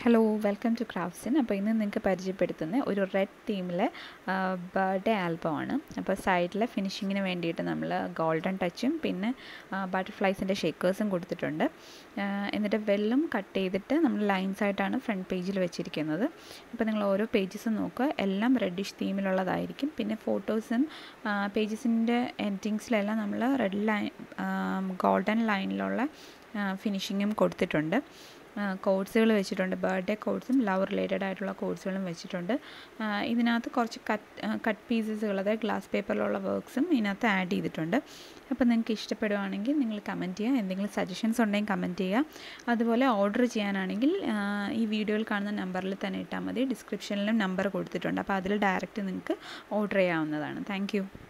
hello welcome to ക്രാഫ്റ്റ്സിൻ അപ്പോൾ ഇന്ന് നിങ്ങൾക്ക് പരിചയപ്പെടുത്തുന്ന ഒരു റെഡ് തീമിലെ ബർത്ത്ഡേ ആൽബമാണ് അപ്പോൾ സൈഡിലെ ഫിനിഷിങ്ങിന് വേണ്ടിയിട്ട് നമ്മൾ ഗോൾഡൻ ടച്ചും പിന്നെ ബട്ടർഫ്ലൈസിൻ്റെ ഷേക്കേഴ്സും കൊടുത്തിട്ടുണ്ട് എന്നിട്ട് വെല്ലും കട്ട് ചെയ്തിട്ട് നമ്മൾ ലൈൻസ് ആയിട്ടാണ് ഫ്രണ്ട് പേജിൽ വെച്ചിരിക്കുന്നത് അപ്പോൾ നിങ്ങൾ ഓരോ പേജസും നോക്കുക എല്ലാം റെഡിഷ് തീമിലുള്ളതായിരിക്കും പിന്നെ ഫോട്ടോസും പേജസിൻ്റെ എൻഡിങ്സിലെല്ലാം നമ്മൾ റെഡ് ലൈൻ ഗോൾഡൻ ലൈനിലുള്ള ഫിനിഷിങ്ങും കൊടുത്തിട്ടുണ്ട് കോഡ്സുകൾ വെച്ചിട്ടുണ്ട് ബർത്ത്ഡേ കോഡ്സും ലവ് റിലേറ്റഡ് ആയിട്ടുള്ള കോഡ്സുകളും വെച്ചിട്ടുണ്ട് ഇതിനകത്ത് കുറച്ച് കട്ട് കട്ട് പീസസുകൾ അതായത് ഗ്ലാസ് പേപ്പറിലുള്ള വർക്ക്സും ഇതിനകത്ത് ആഡ് ചെയ്തിട്ടുണ്ട് അപ്പോൾ നിങ്ങൾക്ക് ഇഷ്ടപ്പെടുവാണെങ്കിൽ നിങ്ങൾ കമൻറ്റ് ചെയ്യുക എന്തെങ്കിലും സജഷൻസ് ഉണ്ടെങ്കിൽ കമൻറ്റ് ചെയ്യുക അതുപോലെ ഓർഡർ ചെയ്യാനാണെങ്കിൽ ഈ വീഡിയോയിൽ കാണുന്ന നമ്പറിൽ തന്നെ ഇട്ടാൽ മതി ഡിസ്ക്രിപ്ഷനിലും നമ്പർ കൊടുത്തിട്ടുണ്ട് അപ്പോൾ അതിൽ ഡയറക്റ്റ് നിങ്ങൾക്ക് ഓർഡർ ചെയ്യാവുന്നതാണ് താങ്ക്